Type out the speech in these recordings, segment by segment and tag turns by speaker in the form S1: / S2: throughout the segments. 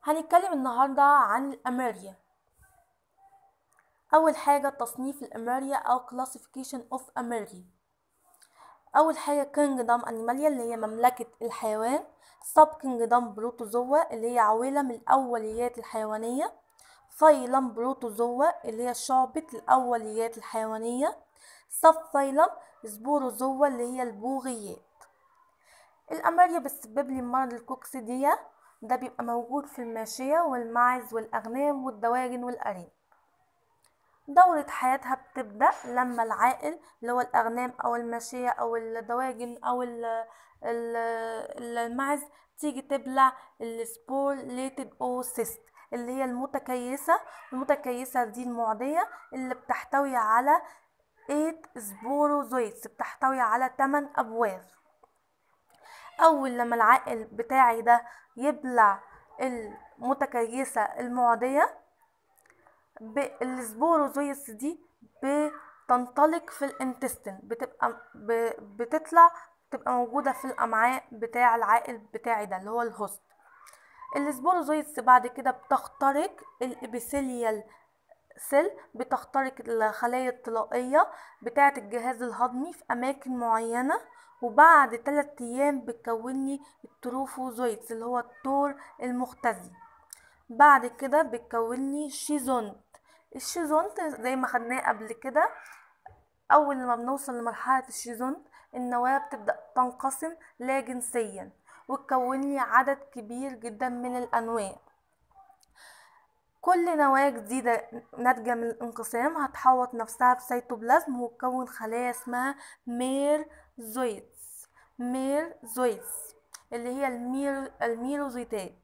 S1: هنتكلم النهاردة عن الأماريا أول حاجة تصنيف الأماريا أو classification of أماريا أول حاجة kingdom animalia اللي هي مملكة الحيوان sub kingdom بروتوزوا اللي هي عويلة من الأوليات الحيوانية phylum بروتوزوا اللي هي شعبة الأوليات الحيوانية sub phylum سبوروزوا اللي هي البوغيات الأماريا بتسبب لي مرض الكوكسيدية ده بيبقى موجود في الماشية والماعز والأغنام والدواجن والأرانب دورة حياتها بتبدأ لما العائل اللي هو الأغنام أو الماشية أو الدواجن أو ال ال الماعز تيجي تبلع السبورليتد أوسيست اللي هي المتكيسة المتكيسة دي المعدية اللي بتحتوي على 8 سبوروزويتس بتحتوي على 8 أبواغ أول لما العائل بتاعي ده يبلع المتكيسة المعدية السبوروزويتس دي بتنطلق في الانتستين بتبقى بتطلع بتبقى موجودة في الأمعاء بتاع العائل بتاعي ده اللي هو الهوست السبوروزويتس بعد كده بتخترق الابيثيليال سيل بتخترق الخلايا الطلائية بتاعة الجهاز الهضمي في أماكن معينة وبعد 3 أيام بتكوني التروفوزويتس اللي هو الطور المختزي بعد كده بتكوني شيزونت الشيزونت زي ما خدناه قبل كده أول ما بنوصل لمرحلة الشيزونت النواة بتبدأ تنقسم لا جنسيا وتكوني عدد كبير جدا من الأنواع كل نواة جديدة ناتجة من الانقسام هتحوط نفسها بسيتوبلازم وتكون خلايا اسمها ميرزويتس ميرزويتس اللي هي المير الميروزيتات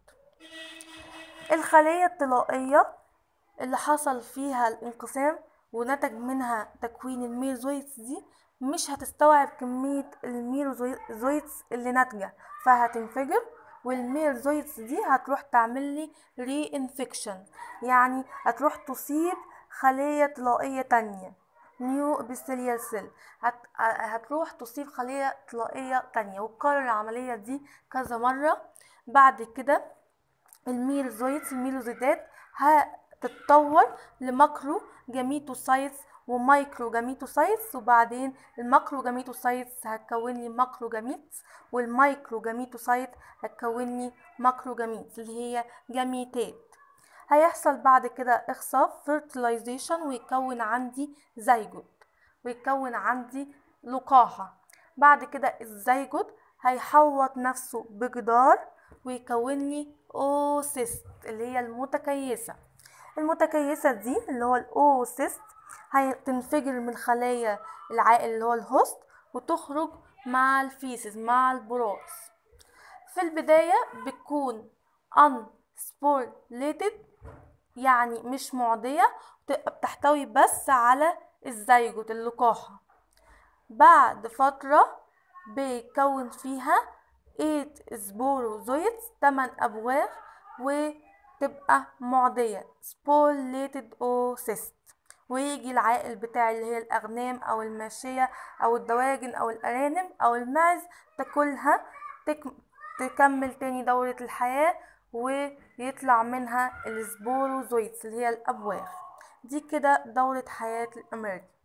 S1: الخلية الطلائية اللي حصل فيها الانقسام ونتج منها تكوين الميرزويتس دي مش هتستوعب كمية الميروزويتس اللي ناتجة فهتنفجر والميرزويتس دي هتروح تعمل لي ري انفكشن يعني هتروح تصيب خلية طلائية تانية نيو ابيثيليال سيل هت... هتروح تصيب خلية طلائية تانية وتكرر العملية دي كذا مرة بعد كده الميرزويتس الميروزيتات هتتطور لماكرو جاميتوسايتس ومايكرو جاميتوسايتس وبعدين الماكرو جاميتوسايتس هتكون لي ماكرو جاميتس والمايكرو جاميتوسايت هتكون لي ماكرو جاميتس اللي هي جاميتات هيحصل بعد كده اخصاب fertilization ويكون عندي زيجوت ويكون عندي لقاحة بعد كده الزيجوت هيحوط نفسه بجدار ويكون لي اوسيست اللي هي المتكيسة المتكيسة دي اللي هو الاوسيست هتنفجر من خلايا العائل اللي هو الهوست وتخرج مع الفيسز مع البراز في البداية بتكون unsporulated يعني مش معدية بتحتوي بس على الزيجوت اللقاحة بعد فترة بيكون فيها 8 سبوروزويتس 8 أبواغ وتبقى معدية spolated oocyst ويجي العائل بتاعي اللي هي الأغنام أو الماشية أو الدواجن أو الأرانب أو الماعز تاكلها تك... تكمل تاني دورة الحياة ويطلع منها السبوروزويتس اللي هي الأبواغ دي كده دورة حياة الأمريكا